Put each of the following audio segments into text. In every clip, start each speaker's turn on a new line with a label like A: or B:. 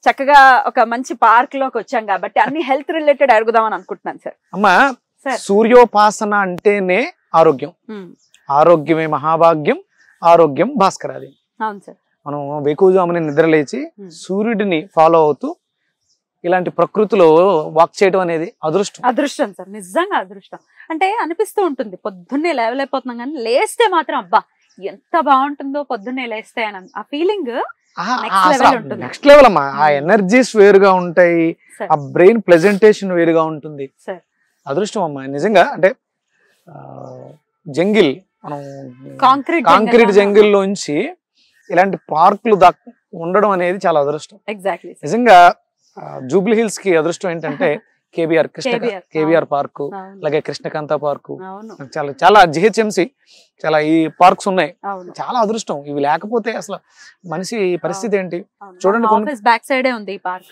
A: చక్కగా ఒక మంచి పార్క్ లోకి వచ్చాం కాబట్టి అన్ని హెల్త్ రిలేటెడ్ అడుగుదామని అనుకుంటున్నాను సార్
B: అమ్మా
A: సార్.
B: సూర్యోపాసన అంటేనే ఆరోగ్యం ఆరోగ్యమే మహాభాగ్యం ఆరోగ్యం భాస్కరాది
A: అవును సార్
B: మనం వేకువజామున నిద్రలేచి
A: Hmm.
B: సూర్యుడిని ఫాలో అవుతూ ఇలాంటి ప్రకృతిలో వాక్ చేయడం అనేది అదృష్టం
A: అదృష్టం సార్ నిజంగా అదృష్టం అంటే అనిపిస్తూ ఉంటుంది పొద్దున్నే లేవలేకపోతున్నాం కానీ లేస్తే మాత్రం అబ్బా ఎంత బాగుంటుందో పొద్దున్నే లేస్తే అని ఆ ఫీలింగ్ Next level ఉంటుంది.
B: నెక్స్ట్ లెవెల్ అమ్మా ఆ
A: Hmm.
B: ఎనర్జీస్ వేరుగా ఉంటాయి
A: సార్
B: ఆ బ్రెయిన్ ప్రెజెంటేషన్ వేరుగా ఉంటుంది
A: సార్
B: అదృష్టం అమ్మా నిజంగా అంటే ఆ, జంగిల్ మనం
A: కాంక్రీట్
B: కాంక్రీట్ జంగిల్ లోంచి ఇలాంటి పార్కులు దక్ ఉండడం అనేది చాలా అదృష్టం
A: ఎగ్జాక్ట్లీ
B: నిజంగా జూబ్లీ హిల్స్ కి అదృష్టం ఏంటంటే KBR Krishna
A: KBR,
B: KBR park
A: అవును
B: అలాగే కృష్ణకాంత పార్కు
A: అవును
B: చాలా చాలా జిహెచ్ఎంసి చాలా ఈ పార్క్స్ ఉన్నాయి
A: అవును
B: చాలా అదృష్టం ఇవి లేకపోతే అసలు మనిషి పరిస్థితి ఏంటి
A: అవును.
B: చూడండి
A: మా
B: కొన్ని-
A: ఆఫీస్ బ్యాక్ సైడే ఉంది ఈ పార్క్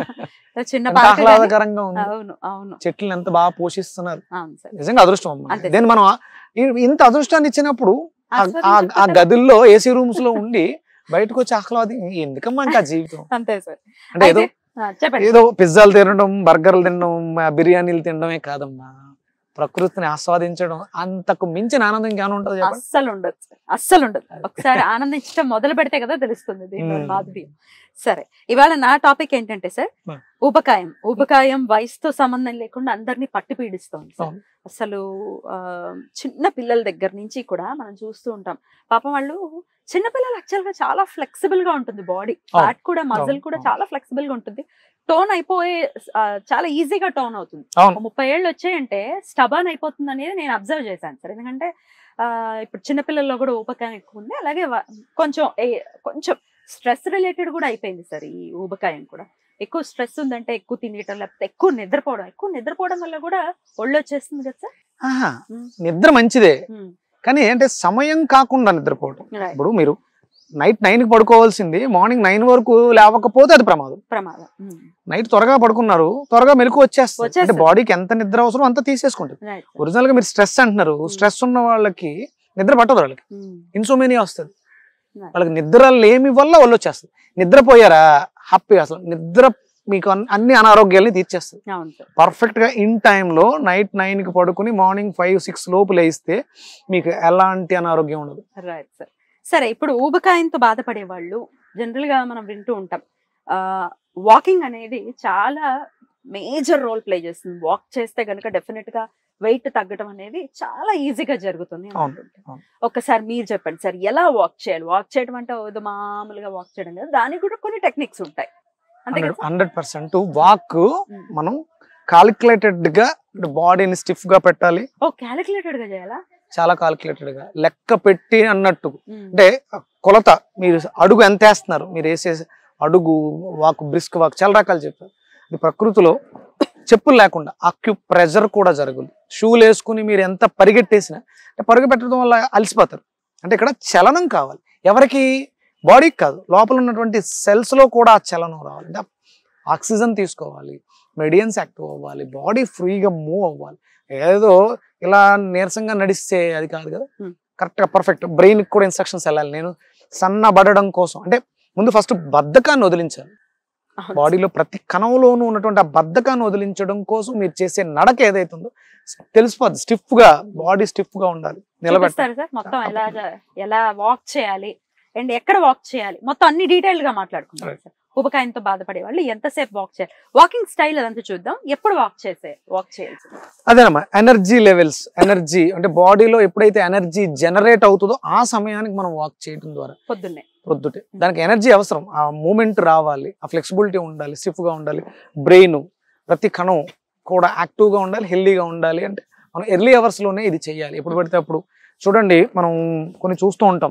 A: చిన్న
B: ఎంత
A: పార్క్
B: ఆహ్లాదకరంగా ఉంది
A: అవును అవును
B: చెట్లు ఎంత బాగా పోషిస్తున్నారు
A: అవును సార్
B: నిజంగా అదృష్టం అమ్మా
A: అంతే.
B: దేని మనం ఆ- ఈ- ఇంత అదృష్టాన్ని ఇచ్చినప్పుడు ఆ- ఆ- ఆ
A: ఆస్వాదించకపోతే-
B: గదుల్లో ఏసీ రూమ్స్ లో ఉండి బయటకు వచ్చి ఆహ్లాది ఎందుకమ్మా ఇంకా జీవితం
A: అంతే సార్
B: అంటే ఏదో
A: అయితే, ఆ, చెప్పండి
B: ఏదో పిజ్జాలు తినడం బర్గర్లు తినడం ఆ, బిర్యానీలు తినడమే కాదమ్మా ప్రకృతిని ఆస్వాదించడం అంతకు మించిన ఆనందం ఇంకేమైనా ఉంటుంది చెప్పండి
A: అస్సలు ఉండదు సార్. అస్సలు ఉండదు ఒకసారి ఆనందించడం మొదలు పెడితే కదా తెలుస్తుంది దీనిలో
B: మ్మ్.
A: మాధుర్యం సరే ఇవాళ నా టాపిక్ ఏంటంటే సార్
B: మ్మ్.
A: ఊబకాయం ఊబకాయం వయసుతో సంబంధం లేకుండా అందరినీ పట్టి పీడిస్తోంది సార్
B: అవును.
A: అసలు ఆ, చిన్న పిల్లల దగ్గర నుంచి కూడా మనం చూస్తూ ఉంటాం పాపం వాళ్ళు చిన్న పిల్లలు యాక్చువల్ గా చాలా ఫ్లెక్సిబుల్ గా ఉంటుంది బాడీ ఫ్యాట్ కూడా మజిల్
B: అవును,
A: కూడా
B: అవును.
A: చాలా ఫ్లెక్సిబుల్ గా ఉంటుంది టోన్ అయిపోయే ఆ, చాలా ఈజీగా టోన్ అవుతుంది
B: అవును
A: ఒక ముప్పై ఏళ్ళు వచ్చాయంటే స్టబాన్ అయిపోతుంది అనేది నేను అబ్జర్వ్ చేశాను సార్ ఎందుకంటే ఆ, ఇప్పుడు చిన్నపిల్లల్లో కూడా ఊబకాయం ఎక్కువ ఉంది అలాగే వ- కొంచెం ఏ- కొంచెం స్ట్రెస్ రిలేటెడ్ కూడా అయిపోయింది సార్ ఈ ఊబకాయం కూడా ఎక్కువ స్ట్రెస్ ఉందంటే ఎక్కువ తినేయటం లేకపోతే ఎక్కువ నిద్రపోవడం ఎక్కువ నిద్రపోవడం వల్ల కూడా ఒళ్ళు వచ్చేస్తుంది కదా సార్
B: ఆహా,
A: మ్మ్.
B: నిద్ర మంచిదే
A: మ్మ్.
B: కానీ అంటే సమయం కాకుండా నిద్రపోవడం
A: Right.
B: ఇప్పుడు మీరు నైట్ నైన్ కి పడుకోవాల్సింది మార్నింగ్ నైన్ వరకు లేవకపోతే అది ప్రమాదం
A: ప్రమాదం మ్మ్.
B: నైట్ త్వరగా పడుకున్నారు త్వరగా మెలకు వచ్చేస్తుంది అంటే
A: వచ్చేస్తుంది.
B: బాడీకి ఎంత నిద్ర అవసరం అంత తీసేసుకుంటుంది
A: Right, sir.
B: ఒరిజినల్ గా మీరు స్ట్రెస్ అంటున్నారు
A: Hmm.
B: స్ట్రెస్ ఉన్న వాళ్ళకి నిద్ర పట్టదు వాళ్ళకి
A: మ్మ్.
B: ఇన్సోమేనియా వస్తుంది
A: Right.
B: వాళ్ళకి నిద్ర లేమి వల్ల వాళ్ళు వచ్చేస్తుంది నిద్రపోయారా హ్యాపీ అసలు నిద్ర మీకు అన్- అన్ని అనారోగ్యాలని తీర్చేస్తుంది
A: అవును సార్
B: పర్ఫెక్ట్ గా ఇన్ టైంలో నైట్ నైన్ కి పడుకుని మార్నింగ్ ఫైవ్ సిక్స్ లోపు లేస్తే మీకు ఎలాంటి అనారోగ్యం ఉండదు
A: రైట్ సార్ సరే ఇప్పుడు ఊబకాయంతో బాధపడే వాళ్ళు జనరల్ గా మనం వింటూ ఉంటాం ఆ వాకింగ్ అనేది చాలా మేజర్ రోల్ ప్లే చేస్తుంది వాక్ చేస్తే గనుక డెఫినెట్ గా వెయిట్ తగ్గడం అనేది చాలా ఈజీగా జరుగుతుంది అని
B: అవును,
A: అంటుంటారు.
B: అవును.
A: ఒక్కసారి మీరు చెప్పండి సార్ ఎలా వాక్ చేయాలి వాక్ చేయడం అంటే ఏదో మామూలుగా వాక్ చేయడం కదా దానికి కూడా కొన్ని టెక్నిక్స్ ఉంటాయి అంతే కదా సార్?
B: హండ్రెడ్ పర్సెంట్ వాక్
A: మ్మ్.
B: మనం కాలిక్యులేటెడ్ గా బాడీని స్టిఫ్ గా పెట్టాలి
A: ఓ క్యాలిక్యులేటెడ్ గా చేయాలా
B: చాలా కాలిక్యులేటెడ్ గా లెక్క పెట్టి అన్నట్టు
A: మ్మ్.
B: అంటే కొలత మీరు అడుగు ఎంత వేస్తున్నారు మీరు వేసే అడుగు వాక్ బ్రిస్క్ వాక్ చాలా రకాలు చెప్పారు ఇది ప్రకృతిలో చెప్పులు లేకుండా అక్యు ప్రెజర్ కూడా జరుగుతుంది షూలు వేసుకుని మీరు ఎంత పరిగెట్టేసినా అంటే పరుగు పెట్టడం వల్ల అలసిపోతారు అంటే ఇక్కడ చలనం కావాలి ఎవరికి బాడీకి కాదు లోపల ఉన్నటువంటి cells లో కూడా ఆ చలనం రావాలి అంటే ఆక్సిజన్ తీసుకోవాలి మెడియన్స్ యాక్టివ్ అవ్వాలి బాడీ ఫ్రీగా మూవ్ అవ్వాలి ఏదో ఇలా నీరసంగా నడిస్తే అది కాదు కదా
A: Hmm.
B: కరెక్ట్ గా పర్ఫెక్ట్ బ్రెయిన్ కూడా ఇన్స్ట్రక్షన్స్ వెళ్ళాలి నేను సన్నబడడం కోసం అంటే ముందు ఫస్ట్ బద్ధకాన్ని వదిలించాలి
A: అవును.
B: బాడీలో ప్రతి కణంలోనూ ఉన్నటువంటి ఆ బద్ధకాన్ని వదిలించడం కోసం మీరు చేసే నడక ఏదైతుందో తెలిసిపోద్ది స్టిఫ్ గా బాడీ స్టిఫ్ గా ఉండాలి నిలబెట్టాలి
A: చూపిస్తారు సార్ మొత్తం ఎలా జ- ఎలా వాక్ చేయాలి అండ్ ఎక్కడ వాక్ చేయాలి మొత్తం అన్ని డీటెయిల్ గా మాట్లాడుకుంటాం
B: Right.
A: సార్ ఉపకాయంతో బాధపడే వాళ్ళు ఎంతసేపు వాక్ చేయాలి వాకింగ్ స్టైల్ అదంతా చూద్దాం ఎప్పుడు వాక్ చేసే వాక్ చేయాలి సార్?
B: అదేనమ్మా ఎనర్జీ లెవెల్స్ ఎనర్జీ అంటే బాడీలో ఎప్పుడైతే ఎనర్జీ జనరేట్ అవుతుందో ఆ సమయానికి మనం వాక్ చేయడం ద్వారా
A: పొద్దున్నే
B: ప్రొద్దుటే దానికి ఎనర్జీ అవసరం ఆ మూమెంట్ రావాలి ఆ ఫ్లెక్సిబిలిటీ ఉండాలి స్టిఫ్ గా ఉండాలి బ్రెయిన్ ప్రతి కణం కూడా యాక్టివ్ గా ఉండాలి హెల్దీగా ఉండాలి అంటే మనం ఎర్లీ అవర్స్ లోనే ఇది చేయాలి ఎప్పుడు పడితే అప్పుడు చూడండి మనం కొన్ని చూస్తూ ఉంటాం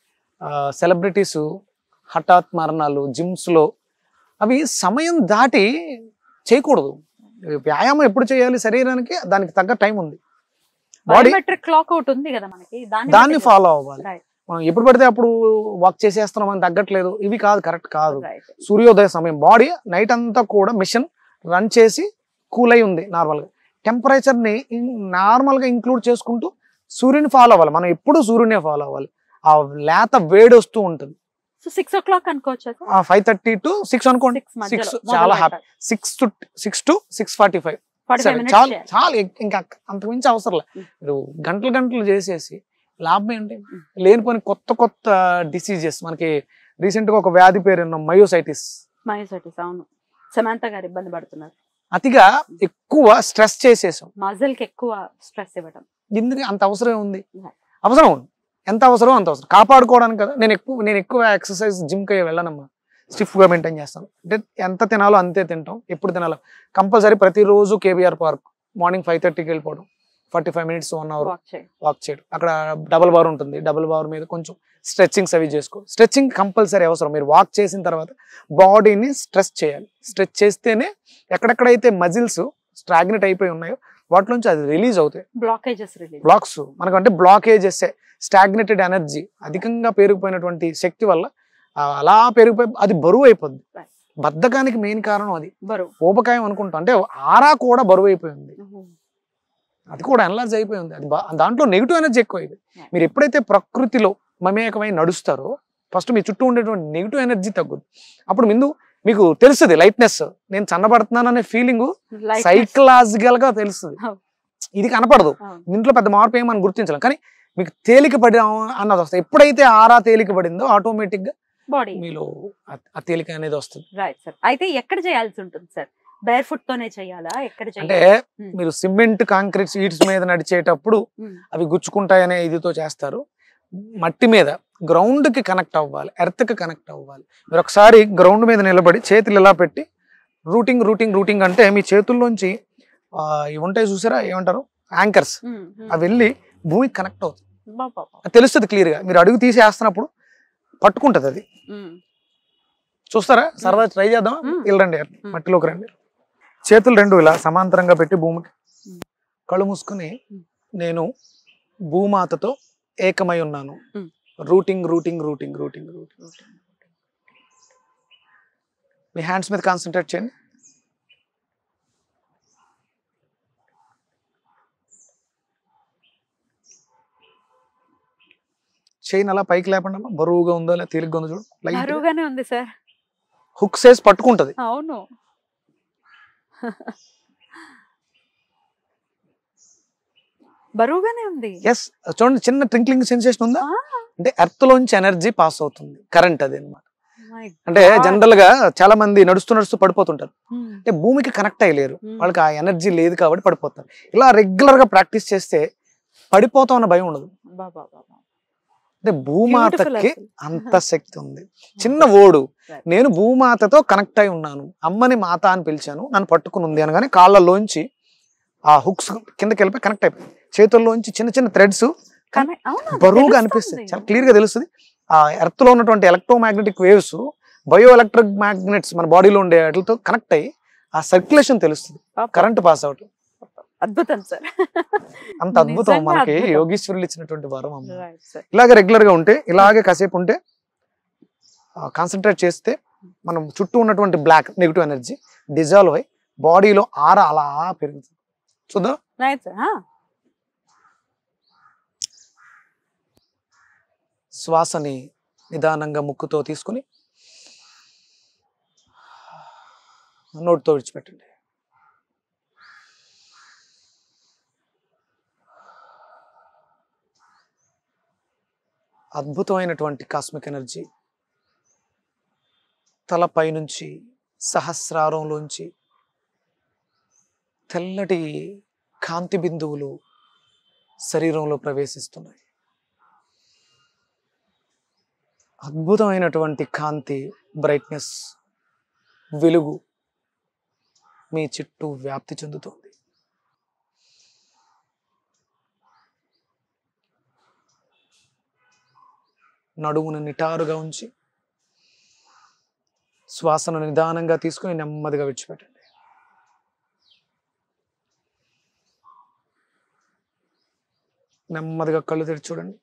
B: సెలబ్రిటీస్ హఠాత్ మరణాలు gyms లో అవి సమయం దాటి చేయకూడదు వ్యాయామం ఎప్పుడు చేయాలి శరీరానికి దానికి తగ్గ టైం ఉంది బాడీ
A: బయోమెట్రిక్ క్లాక్ ఒకటి ఉంది కదా మనకి దాన్ని
B: దాన్ని
A: బట్టి
B: ఫాలో అవ్వాలి
A: Right.
B: మనం ఎప్పుడు పడితే అప్పుడు వాక్ చేసేస్తున్నాం అని తగ్గట్లేదు ఇవి కాదు కరెక్ట్ కాదు
A: Right.
B: సూర్యోదయ సమయం బాడీ నైట్ అంతా కూడా మిషన్ రన్ చేసి కూల్ అయి ఉంది నార్మల్గా టెంపరేచర్ని నార్మల్గా ఇంక్లూడ్ చేసుకుంటూ సూర్యుని ఫాలో అవ్వాలి మనం ఎప్పుడు సూర్యునే ఫాలో అవ్వాలి ఆ లేత వేడి వస్తూ ఉంటుంది
A: సో సిక్స్ ఓ క్లాక్ అనుకోవచ్చా
B: ఫైవ్ థర్టీ టు సిక్స్ అనుకోండి
A: సిక్స్ మధ్యలో
B: Six, చాలా happy. Six to six to six forty five
A: forty five
B: చాలా
A: మినిట్స్
B: చాలా ఇం- ఇంకా అంతకుమించి అవసరం లే
A: Mm.
B: మీరు గంటలు గంటలు చేసేసి లాభం ఏంటి
A: Mm.
B: లేనిపోని కొత్త కొత్త డిసీజెస్ మనకి రీసెంట్ గా ఒక వ్యాధి పేరు విన్నాం మయోసైటిస్
A: మయోసైటిస్ అవును సమాంత గారు ఇబ్బంది పడుతున్నారు
B: అతిగా ఎక్కువ స్ట్రెస్ చేసేసాం
A: మజిల్ కి ఎక్కువ స్ట్రెస్ ఇవ్వడం
B: ఎందుకు అంత అవసరం ఉంది
A: Yeah.
B: అవసరం ఉంది ఎంత అవసరం అంత అవసరం కాపాడుకోవడానికి కదా నేను ఎక్కువ నేను ఎక్కువ ఎక్సర్సైజ్ జిమ్కి వెళ్ళనమ్మా స్టిఫ్ గా మెయింటైన్ చేస్తాను అంటే ఎంత తినాలో అంతే తింటాం ఎప్పుడు తినాలో కంపల్సరీ ప్రతిరోజు కేబీఆర్ పార్క్ మార్నింగ్ ఫైవ్ థర్టీకి వెళ్ళిపోవడం forty five minutes one hour
A: walk చేయండి
B: వాక్ చేయడం అక్కడ డబుల్ బార్ ఉంటుంది డబుల్ బార్ మీద కొంచెం స్ట్రెచ్చింగ్స్ అవి చేసుకో స్ట్రెచ్చింగ్ కంపల్సరీ అవసరం మీరు వాక్ చేసిన తర్వాత బాడీని స్ట్రెచ్ చేయాలి స్ట్రెచ్ చేస్తేనే ఎక్కడెక్కడైతే మజిల్స్ స్ట్రాగ్నెట్ అయిపోయి ఉన్నాయో వాటిలోంచి అది రిలీజ్ అవుతాయి
A: బ్లాకేజెస్ రిలీజ్
B: బ్లాక్స్ మనకంటే బ్లాకేజెస్ స్టాగ్నేటెడ్ ఎనర్జీ అధికంగా పెరిగిపోయినటువంటి శక్తి వల్ల ఆ అలా పెరిగిపోయి అది బరువు అయిపోద్ది
A: Right.
B: బద్ధకానికి మెయిన్ కారణం అది
A: బరువు
B: ఊబకాయం అనుకుంటాం అంటే ఆరా కూడా బరువు అయిపోయింది అది కూడా ఎనర్జీ అయిపోయింది అది బా- దాంట్లో నెగిటివ్ ఎనర్జీ ఎక్కువ అయిపోయింది
A: Yeah.
B: మీరు ఎప్పుడైతే ప్రకృతిలో మమేకమై నడుస్తారో ఫస్ట్ మీ చుట్టూ ఉండేటువంటి నెగిటివ్ ఎనర్జీ తగ్గుద్ది అప్పుడు ముందు మీకు తెలుస్తుంది లైట్నెస్ నేను చన్నబడుతున్నాను అనే ఫీలింగ్
A: Lightness.
B: సైకలాజికల్ గా తెలుస్తుంది
A: అవును.
B: ఇది కనపడదు
A: అవును.
B: ఇంట్లో పెద్ద మార్పు ఏమని గుర్తించలేం కానీ మీకు తేలిక పడి అన్నది వస్తుంది ఎప్పుడైతే ఆరా తేలిక పడిందో ఆటోమేటిక్ గా
A: బాడీ
B: మీలో ఆ- ఆ తేలిక అనేది వస్తుంది
A: రైట్ సార్ అయితే ఎక్కడ చేయాల్సి ఉంటుంది సార్ బేర్ ఫుట్ తోనే చేయాలా ఎక్కడ
B: అంటే
A: చేయాలి Hmm.
B: మీరు సిమెంట్ కాంక్రీట్ సీట్స్ మీద నడిచేటప్పుడు
A: Hmm.
B: అవి గుచ్చుకుంటాయనే ఇదితో చేస్తారు మట్టి మీద గ్రౌండ్ కి కనెక్ట్ అవ్వాలి ఎర్త్ కి కనెక్ట్ అవ్వాలి మీరు ఒకసారి గ్రౌండ్ మీద నిలబడి చేతులు ఇలా పెట్టి రూటింగ్ రూటింగ్ రూటింగ్ అంటే మీ చేతుల్లోంచి ఆ, ఇవి ఉంటాయి చూసారా ఏమంటారు యాంకర్స్
A: Hmm, hmm.
B: అవి వెళ్ళి భూమికి కనెక్ట్ అవుతుంది
A: బా, బా, బా.
B: అది తెలుస్తుంది క్లియర్ గా మీరు అడుగు తీసేస్తున్నప్పుడు పట్టుకుంటది అది
A: Hmm.
B: చూస్తారా సరదా ట్రై చేద్దాం
A: మ్మ్.
B: వెళ్ళండి మట్టిలోకి రండి చేతులు రెండు ఇలా సమాంతరంగా పెట్టి భూమికి
A: మ్మ్.
B: కళ్ళు మూసుకుని
A: మ్మ్.
B: నేను భూమాతతో ఏకమై ఉన్నాను
A: మ్మ్.
B: Rooting rooting rooting rooting rooting మీ హ్యాండ్స్ మీద కాన్సన్ట్రేట్ చేయండి చైన్ అలా పైకి లేపండి అమ్మా బరువుగా ఉందో లేదా తేలిగ్గా ఉందో చూడు లైట్
A: బరువుగానే ఉంది సార్
B: హుక్ సేస్ పట్టుకుంటది
A: అవును బరువుగానే ఉంది
B: ఎస్ చూడండి చిన్న ట్రింక్లింగ్ సెన్సేషన్ ఉందా
A: ఆ,
B: అంటే ఎర్త్ లోంచి ఎనర్జీ పాస్ అవుతుంది కరెంట్ అది అన్నమాట
A: my
B: అంటే
A: God.
B: జనరల్ గా చాలా మంది నడుస్తూ నడుస్తూ పడిపోతుంటారు
A: Hmm.
B: అంటే భూమికి కనెక్ట్ అయ్యలేరు
A: Hmm.
B: వాళ్ళకి ఆ ఎనర్జీ లేదు కాబట్టి పడిపోతారు ఇలా రెగ్యులర్ గా ప్రాక్టీస్ చేస్తే పడిపోతాం అన్న భయం ఉండదు
A: బా, బా, బా, బా.
B: అంటే
A: Beautiful
B: భూమాతకి
A: అసలు.
B: అంత శక్తి ఉంది చిన్న ఓడు
A: Right.
B: నేను భూమాతతో కనెక్ట్ అయి ఉన్నాను అమ్మని మాత అని పిలిచాను నన్ను పట్టుకుని ఉంది అనగానే కాళ్ళలోంచి ఆ హుక్స్ కిందకి వెళ్ళిపోయి కనెక్ట్ అయిపోయి చేతుల్లోంచి చిన్న చిన్న థ్రెడ్స్
A: కానీ అవును, అది
B: బరువుగా
A: తెలుస్తుంది.
B: అనిపిస్తుంది చాలా క్లియర్ గా తెలుస్తుంది ఆ ఎర్త్ లో ఉన్నటువంటి electromagnetic waves bio electric magnets మన బాడీలో ఉండే వాటితో కనెక్ట్ అయ్యి ఆ సర్క్యులేషన్ తెలుస్తుంది
A: పాపం.
B: కరెంట్ పాస్ అవుట్
A: అద్భుతం సార్
B: అంత అద్భుతం
A: నిజంగా
B: మనకి
A: అద్భుతం.
B: యోగీశ్వరులు ఇచ్చినటువంటి వరం అమ్మ
A: రైట్ సార్
B: ఇలాగే రెగ్యులర్ గా ఉంటే ఇలాగే కాసేపు ఉంటే కాన్సన్ట్రేట్ చేస్తే మనం చుట్టూ ఉన్నటువంటి బ్లాక్ నెగిటివ్ ఎనర్జీ డిజాల్వ్ అయి బాడీలో ఆర అలా పెరుగుతుంది చూద్దాం
A: రైట్ సార్
B: శ్వాసని నిదానంగా ముక్కుతో తీసుకుని నోటితో విడిచిపెట్టండి అద్భుతమైనటువంటి కాస్మిక్ ఎనర్జీ తలపై నుంచి సహస్రారంలోంచి తెల్లటి కాంతి బిందువులు శరీరంలో ప్రవేశిస్తున్నాయి అద్భుతమైనటువంటి కాంతి బ్రైట్నెస్ వెలుగు మీ చుట్టూ వ్యాప్తి చెందుతుంది నడుమును నిటారుగా ఉంచి శ్వాసను నిదానంగా తీసుకుని నెమ్మదిగా విడిచిపెట్టండి నెమ్మదిగా కళ్ళు తెరిచి చూడండి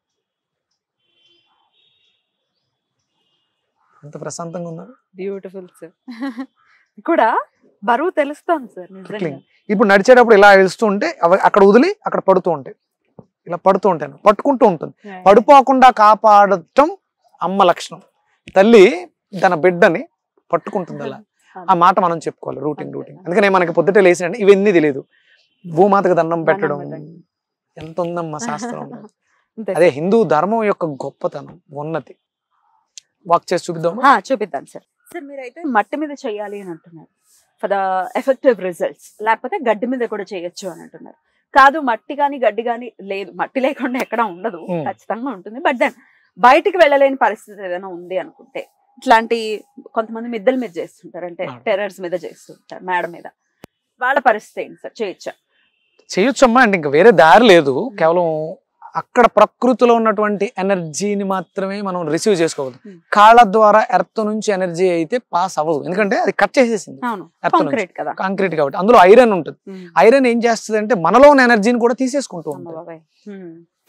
B: ఎంత ప్రశాంతంగా ఉందా
A: బ్యూటిఫుల్ సార్ కూడా బరువు తెలుస్తోంది సార్ నిజంగా
B: Trickling. ఇప్పుడు నడిచేటప్పుడు ఇలా వెళ్తూ ఉంటే అవ- అక్కడ వదిలి అక్కడ పడుతూ ఉంటాయి ఇలా పడుతూ ఉంటాను పట్టుకుంటూ ఉంటుంది
A: Right.
B: పడిపోకుండా కాపాడటం అమ్మ లక్షణం తల్లి తన బిడ్డని పట్టుకుంటుంది అలా ఆ మాట మనం చెప్పుకోవాలి రూటింగ్ రూటింగ్ అందుకనే మనకి పొద్దుటే లేచిన ఇవన్నీ తెలియదు భూమాతకు దండం పెట్టడం
A: పెట్టడం.
B: ఎంత ఉందమ్మా శాస్త్రం
A: అంతే.
B: అదే హిందూ ధర్మం యొక్క గొప్పతనం ఉన్నతి వాక్ చేసి చూపిద్దామా
A: ఆ, చూపిద్దాం సార్ సార్ మీరైతే మట్టి మీద చేయాలి అని అంటున్నారు ఫర్ ద ఎఫెక్టివ్ రిజల్ట్స్ లేకపోతే గడ్డి మీద కూడా చేయొచ్చు అని అంటున్నారు కాదు మట్టి కానీ గడ్డి కానీ లేదు మట్టి లేకుండా ఎక్కడ ఉండదు
B: Hmm.
A: ఖచ్చితంగా ఉంటుంది బట్ దెన్ బయటికి వెళ్ళలేని పరిస్థితి ఏదైనా ఉంది అనుకుంటే ఇట్లాంటి కొంతమంది మిద్దెల మీద చేస్తుంటారు అంటే
B: అవును.
A: టెర్రర్స్ మీద చేస్తుంటారు మేడ మీద వాళ్ళ పరిస్థితి ఏంటి సార్ చేయొచ్చా
B: చేయొచ్చమ్మా అంటే ఇంకా వేరే దారి లేదు కేవలం అక్కడ ప్రకృతిలో ఉన్నటువంటి ఎనర్జీని మాత్రమే మనం రిసీవ్ చేసుకోవద్దు
A: Hmm.
B: కాళ్ళ ద్వారా ఎర్త్ నుంచి ఎనర్జీ అయితే పాస్ అవ్వదు ఎందుకంటే అది కట్ చేసేసింది
A: అవును
B: ఎర్త్ నుంచి
A: కాంక్రీట్ కదా
B: కాంక్రీట్ కాబట్టి అందులో ఐరన్ ఉంటుంది
A: Hmm.
B: ఐరన్ ఏం చేస్తుంది అంటే మనలో ఉన్న ఎనర్జీని కూడా తీసేసుకుంటూ
A: అమ్మ
B: ఉంటుంది
A: బాబాయ్. Hmm.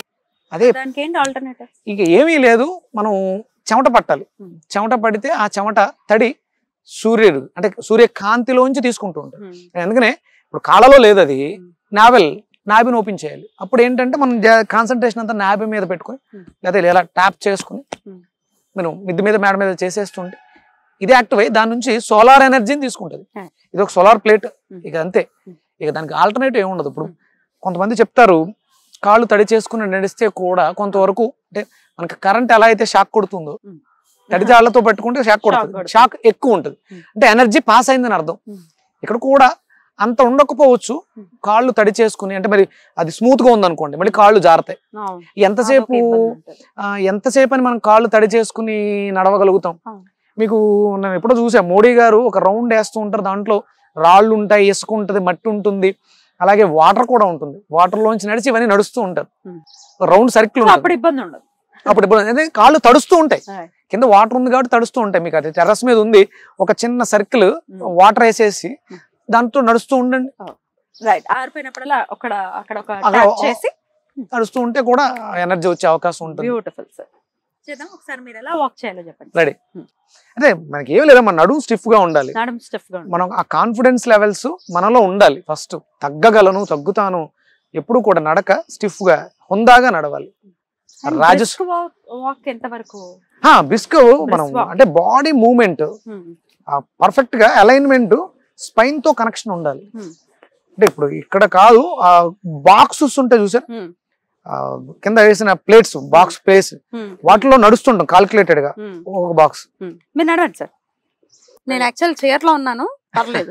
B: అదే
A: దానికి ఏంటి ఆల్టర్నేటివ్
B: ఇక ఏమీ లేదు మనం చెమట పట్టాలి
A: Hmm.
B: చెమట పడితే ఆ చెమట తడి సూర్యుడు అంటే సూర్యకాంతిలోంచి తీసుకుంటూ ఉంటాడు అందుకనే ఇప్పుడు కాళ్ళలో లేదు అది
A: Hmm.
B: నావెల్ నాభిని ఓపెన్ చేయాలి అప్పుడు ఏంటంటే మనం కాన్సన్ట్రేషన్ అంతా నాభి మీద పెట్టుకొని
A: Hmm.
B: లేదా ఇలా ట్యాప్ చేసుకుని
A: Hmm.
B: మనం మిద్ది మీద మేడ మీద చేసేస్తుంటే ఇది యాక్టివ్ అయ్యి దాని నుంచి సోలార్ ఎనర్జీని తీసుకుంటుంది
A: Hmm.
B: ఇది ఒక సోలార్ ప్లేట్
A: Hmm.
B: ఇక అంతే
A: Hmm.
B: ఇక దానికి ఆల్టర్నేటివ్ ఏమి ఉండదు ఇప్పుడు
A: Hmm.
B: కొంతమంది చెప్తారు కాళ్ళు తడి చేసుకుని నడిస్తే కూడా కొంతవరకు అంటే మనకి కరెంట్ ఎలా అయితే షాక్ కొడుతుందో
A: Hmm.
B: తడి తాళ్లతో పట్టుకుంటే షాక్ కొడుతుంది
A: కొడుతుంది.
B: షాక్ ఎక్కువ ఉంటుంది
A: Hmm.
B: అంటే ఎనర్జీ పాస్ అయిందని అర్థం
A: Hmm.
B: ఇక్కడ కూడా అంత ఉండకపోవచ్చు
A: Hmm.
B: కాళ్ళు తడి చేసుకుని అంటే మరి అది స్మూత్ గా ఉందనుకోండి మళ్ళీ కాళ్ళు జారతాయి
A: అవును.
B: ఎంతసేపు
A: అదొక ఇబ్బంది ఉంటది.
B: ఆ, ఎంతసేపు అని మనం కాళ్ళు తడి చేసుకుని నడవగలుగుతాం
A: అవును.
B: మీకు నేను ఎప్పుడో చూసా మోడీ గారు ఒక రౌండ్ వేస్తూ ఉంటారు దాంట్లో రాళ్ళు ఉంటాయి ఇసుక ఉంటుంది మట్టి ఉంటుంది అలాగే వాటర్ కూడా ఉంటుంది వాటర్ లోంచి నడిచి ఇవన్నీ నడుస్తూ ఉంటారు
A: Hmm.
B: రౌండ్ సర్కిల్
A: సో అప్పుడు ఇబ్బంది ఉండదు
B: అప్పుడు ఇప్పుడు ఏంటంటే కాళ్ళు తడుస్తూ ఉంటాయి
A: Right.
B: కింద వాటర్ ఉంది కాబట్టి తడుస్తూ ఉంటాయి మీకు అది టెర్రస్ మీద ఉంది ఒక చిన్న సర్కిల్
A: Hmm.
B: వాటర్ వేసేసి
A: Hmm.
B: దాంతో నడుస్తూ ఉండండి
A: రైట్ ఆరిపోయినప్పుడల్లా అక్కడ అక్కడ ఒక
B: అక్కడ
A: ట్యాప్
B: ఓ-
A: చేసి
B: నడుస్తూ ఉంటే కూడా ఎనర్జీ వచ్చే అవకాశం ఉంటుంది
A: బ్యూటిఫుల్ సార్ చేద్దాం ఒకసారి మీరు ఎలా వాక్ చేయాలో చెప్పండి
B: Ready. అదే మనకి ఏం లేదా మన నడుము స్టిఫ్ గా ఉండాలి
A: నడుము స్టిఫ్ గా ఉంటుంది.
B: మనం ఆ కాన్ఫిడెన్స్ లెవెల్స్ మనలో ఉండాలి ఫస్ట్ తగ్గగలను తగ్గుతాను ఎప్పుడు కూడా నడక స్టిఫ్ గా హుందాగా నడవాలి
A: And
B: Rajas-
A: brisk walk walk ఎంత వరకు
B: బిస్క్ మనం
A: walk.
B: అంటే బాడీ మూమెంట్
A: Hmm.
B: పర్ఫెక్ట్ గా అలైన్మెంట్ స్పైన్ తో కనెక్షన్ ఉండాలి
A: Hmm.
B: అంటే ఇప్పుడు ఇక్కడ కాదు ఆ బాక్సెస్ ఉంటాయి చూసారు
A: Hmm.
B: ఆ, కింద వేసిన ప్లేట్స్ బాక్స్ ప్లేస్
A: Hmm.
B: వాటిలో నడుస్తుంటాం కాల్కులేటెడ్ గా
A: Hmm.
B: ఒక బాక్స్
A: Hmm. మీరు నడవండి సార్ నేను యాక్చువల్ చైర్ లో ఉన్నాను పర్లేదు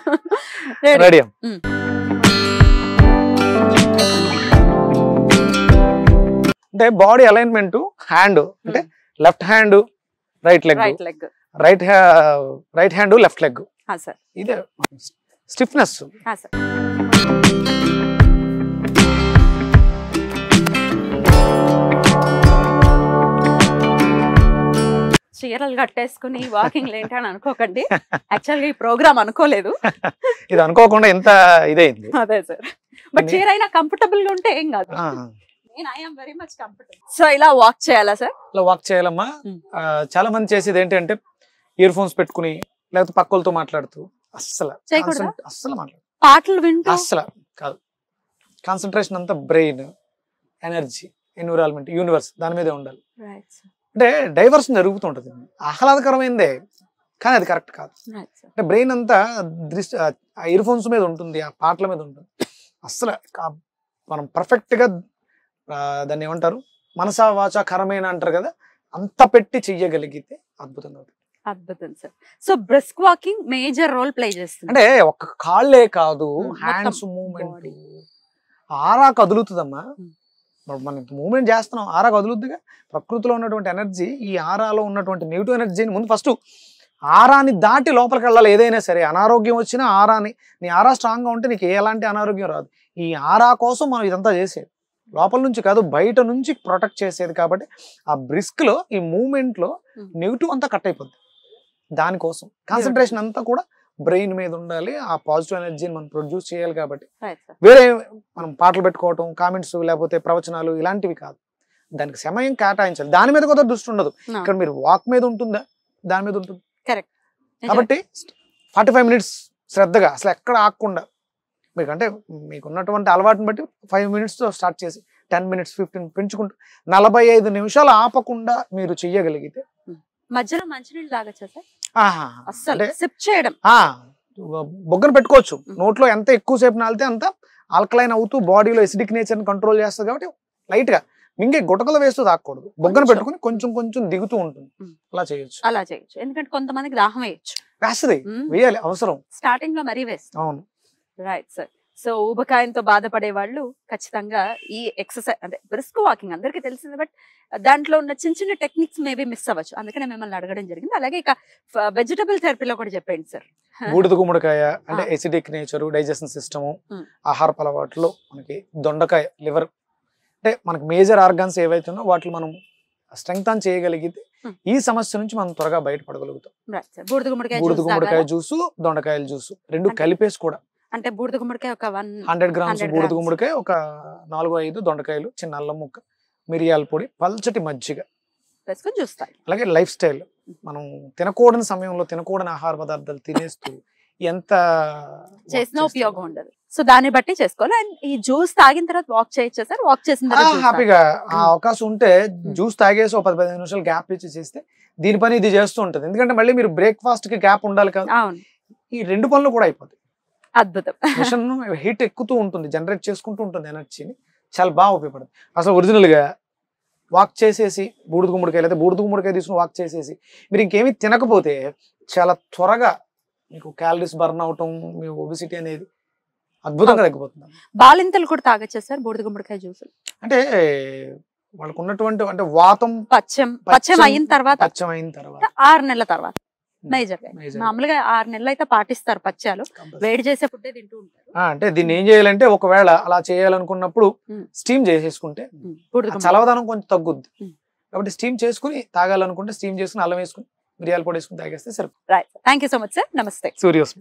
A: Ready.
B: Ready
A: Hmm.
B: అంటే బాడీ అలైన్మెంట్ హ్యాండ్ అంటే left hand right leg
A: right leg
B: right right hand left leg
A: sir
B: ఇదే స్టిఫ్నెస్
A: సార్ చీరలు కట్టేసుకుని వాకింగ్ ఏంటి అని అనుకోకండి యాక్చువల్ గా ఈ ప్రోగ్రామ్ అనుకోలేదు
B: ఇది అనుకోకుండా ఎంత ఇదైంది
A: అదే సార్ బట్ చీర అయినా కంఫర్టబుల్ గా ఉంటే ఏం కాదు
B: ఆ,
A: నేను I'm very much comfortable so ఇలా వాక్ చేయాలా సార్
B: ఇలా వాక్ చేయాలమ్మా
A: Hmm.
B: ఆ, చాలా మంది చేసేది ఏంటంటే ఇయర్ ఫోన్స్ పెట్టుకుని లేకపోతే పక్కలతో మాట్లాడుతూ అస్సలు
A: చేయకూడదా?
B: concent- అస్సలు మాట్లాడు
A: పాటలు వింటూ
B: అస్సలు కాదు కాన్సన్ట్రేషన్ అంతా బ్రెయిన్ ఎనర్జీ ఎన్విరాన్మెంట్ యూనివర్స్ దాని మీదే ఉండాలి
A: రైట్ సార్
B: అంటే డైవర్షన్ జరుగుతుంటది ఆహ్లాదకరమైందే కానీ అది కరెక్ట్ కాదు
A: రైట్ సార్
B: అంటే బ్రెయిన్ అంతా దృష్టి ఆ ఇయర్ ఫోన్స్ మీద ఉంటుంది ఆ పాటల మీద ఉంటుంది అస్సలు కా- మనం పర్ఫెక్ట్ గా ఆ, దాన్ని ఏమంటారు మనసా వాచా కరమైన అంటారు కదా అంత పెట్టి చెయ్యగలిగితే అద్భుతంగా ఉంటుంది
A: అద్భుతం sir so brisk walking major role play చేస్తుంది
B: అంటే ఒక్క కాళ్ళే కాదు
A: Hmm,
B: హ్యాండ్స్
A: మొత్తం
B: మూమెంట్
A: body.
B: ఆరా కదులుతుందమ్మా
A: Hmm.
B: మరి మనం మూమెంట్ చేస్తున్నాం ఆరా కదులుద్దిగా ప్రకృతిలో ఉన్నటువంటి ఎనర్జీ ఈ ఆరాలో ఉన్నటువంటి నెగిటివ్ ఎనర్జీని ముందు ఫస్ట్ ఆరాని దాటి లోపలికి వెళ్ళాలి ఏదైనా సరే అనారోగ్యం వచ్చినా ఆరాని నీ ఆరా స్ట్రాంగ్ గా ఉంటే నీకు ఎలాంటి అనారోగ్యం రాదు ఈ ఆరా కోసం మనం ఇదంతా చేసేది లోపల నుంచి కాదు బయట నుంచి ప్రొటెక్ట్ చేసేది కాబట్టి ఆ బ్రిస్క్ లో ఈ మూమెంట్ లో
A: Hmm.
B: నెగిటివ్ అంతా కట్ అయిపోద్ది దానికోసం కాన్సన్ట్రేషన్ అంతా కూడా బ్రెయిన్ మీద ఉండాలి ఆ పాజిటివ్ ఎనర్జీని మనం ప్రొడ్యూస్ చేయాలి కాబట్టి
A: రైట్ సార్
B: వేరే మనం పాటలు పెట్టుకోవటం కామెంట్స్ లేకపోతే ప్రవచనాలు ఇలాంటివి కాదు దానికి సమయం కేటాయించాలి దాని మీద కూడా దృష్టి ఉండదు ఇక్కడ మీరు వాక్ మీద ఉంటుందా దాని మీద ఉంటుంది
A: కరెక్ట్
B: కాబట్టి ఫార్టీ ఫైవ్ మినిట్స్ శ్రద్ధగా అసలు ఎక్కడ ఆగకుండా మీకు అంటే మీకు ఉన్నటువంటి అలవాటుని బట్టి ఫైవ్ మినిట్స్తో స్టార్ట్ చేసి టెన్ మినిట్స్ ఫిఫ్టీన్ పెంచుకుంటూ నలభై ఐదు నిమిషాలు ఆపకుండా మీరు చెయ్యగలిగితే
A: మధ్యలో మంచినీళ్ళు తాగచ్చా సార్
B: ఆహా.
A: అస్సలు
B: అంటే
A: సిప్ చేయడం
B: ఆ, బొగ్గను పెట్టుకోవచ్చు
A: మ్మ్.
B: నోట్లో ఎంత ఎక్కువసేపు నాలితే అంత ఆల్కలైన్ అవుతూ బాడీలో ఎసిడిక్ నేచర్ కంట్రోల్ చేస్తుంది కాబట్టి లైట్ గా మింగే గుటకలు వేస్తూ తాకూడదు బొగ్గను
A: కొంచెం.
B: పెట్టుకుని కొంచెం కొంచెం దిగుతూ ఉంటుంది
A: మ్మ్.
B: అలా చేయొచ్చు
A: అలా చేయొచ్చు ఎందుకంటే కొంతమందికి దాహం వేయచ్చు
B: వేస్తుంది వేయాలి అవసరం
A: స్టార్టింగ్ లో మరీ వేస్తాం
B: అవును
A: రైట్ సార్ సో ఊబకాయంతో బాధపడే వాళ్ళు ఖచ్చితంగా ఈ ఎక్సర్సైజ్ అంటే బ్రిస్క్ వాకింగ్ అందరికీ తెలిసింది బట్ దాంట్లో ఉన్న చిన్న చిన్న టెక్నిక్స్ మేబీ మిస్ అవ్వచ్చు అందుకనే మిమ్మల్ని అడగడం జరిగింది అలాగే ఇక వెజిటబుల్ థెరపీలో కూడా చెప్పండి సార్
B: బూడిద గుమ్మడికాయ అంటే
A: ఆ.
B: ఎసిడిక్ నేచర్ డైజెషన్ సిస్టము
A: మ్మ్.
B: ఆహారపు అలవాట్లు మనకి దొండకాయ లివర్ అంటే మనకి మేజర్ ఆర్గాన్స్ ఏవైతే ఉన్నాయో వాటిని మనం స్ట్రెంగ్త్ ఆన్ చేయగలిగితే
A: మ్మ్.
B: ఈ సమస్య నుంచి మనం త్వరగా బయటపడగలుగుతాం
A: రైట్ సార్ బూడిద గుమ్మడికాయ
B: బూడిద
A: జ్యూస్
B: గుమ్మడికాయ
A: తాగాలా?
B: జ్యూసు దొండకాయల జ్యూసు రెండు
A: అంటే-
B: కలిపేసి కూడా
A: అంటే బూడిద గుమ్మడికాయ ఒక వన్
B: హండ్రెడ్ గ్రామ్స్
A: 100
B: బూడిద
A: grams.
B: గుమ్మడికాయ ఒక నాలుగు ఐదు దొండకాయలు చిన్న అల్లం ముక్క మిరియాల పొడి పల్చటి మజ్జిగ
A: వేసుకొని చూస్తాయి
B: అలాగే లైఫ్ స్టైల్ మనం తినకూడని సమయంలో తినకూడని ఆహార పదార్థాలు తినేస్తూ ఎంత
A: చేసిన
B: work చేస్తున్నామో.
A: ఉపయోగం ఉండదు సో దాన్ని బట్టి చేసుకోవాలి అండ్ ఈ జ్యూస్ తాగిన తర్వాత వాక్ చేయొచ్చా సార్ వాక్ చేసిన
B: ఆ,
A: తర్వాత juice
B: హ్యాపీగా ఆ
A: మ్మ్.
B: అవకాశం ఉంటే జ్యూస్ తాగేసి ఒక పది పదిహేను నిమిషాలు గ్యాప్ ఇచ్చి చేస్తే దీని పని ఇది చేస్తూ ఉంటుంది ఎందుకంటే మళ్ళీ మీరు బ్రేక్ఫాస్ట్ కి గ్యాప్ ఉండాలి కదా
A: తాగాలి. అవును
B: ఈ రెండు పనులు కూడా అయిపోతాయి
A: అద్భుతం
B: మిషన్ హీట్ ఎక్కుతూ ఉంటుంది జనరేట్ చేసుకుంటూ ఉంటుంది ఎనర్జీని చాలా బాగా ఉపయోగపడుతుంది అసలు ఒరిజినల్ గా వాక్ చేసేసి బూడిద గుమ్మడికాయ లేదా బూడిద గుమ్మడికాయ తీసుకుని వాక్ చేసేసి మీరు ఇంకేమీ తినకపోతే చాలా త్వరగా మీకు క్యాలరీస్ బర్న్ అవటం మీ ఒబిసిటీ అనేది అద్భుతంగా తగ్గిపోతుంది
A: బాలింతలు కూడా తాగచ్చా సార్ బూడిద గుమ్మడికాయ జ్యూస్
B: అంటే వాళ్ళకు ఉన్నటువంటి అంటే వాతం
A: పచ్చం పచ్చం అయిన తర్వాత
B: పచ్చం అయిన తర్వాత
A: ఆరు నెలల తర్వాత మేజర్
B: Major.
A: మామూలుగా ఆరు నెలలు అయితే పాటిస్తారు పచ్చాలు వేడి చేసే ఫుడ్ తింటూ ఉంటారు
B: ఆ, అంటే దీన్ని ఏం చేయాలంటే ఒకవేళ అలా చేయాలనుకున్నప్పుడు
A: మ్మ్.
B: స్టీమ్ చేసేసుకుంటే
A: ఉమ్, బూడిద
B: ఆ
A: గుమ్మడికాయ.
B: చలవదనం కొంచెం తగ్గుద్ది
A: మ్మ్.
B: కాబట్టి స్టీమ్ చేసుకుని తాగాలనుకుంటే స్టీమ్ చేసుకుని అల్లం వేసుకుని మిరియాల పొడి వేసుకుని తాగేస్తే సరే
A: right thank you so much sir నమస్తే
B: సూర్యోస్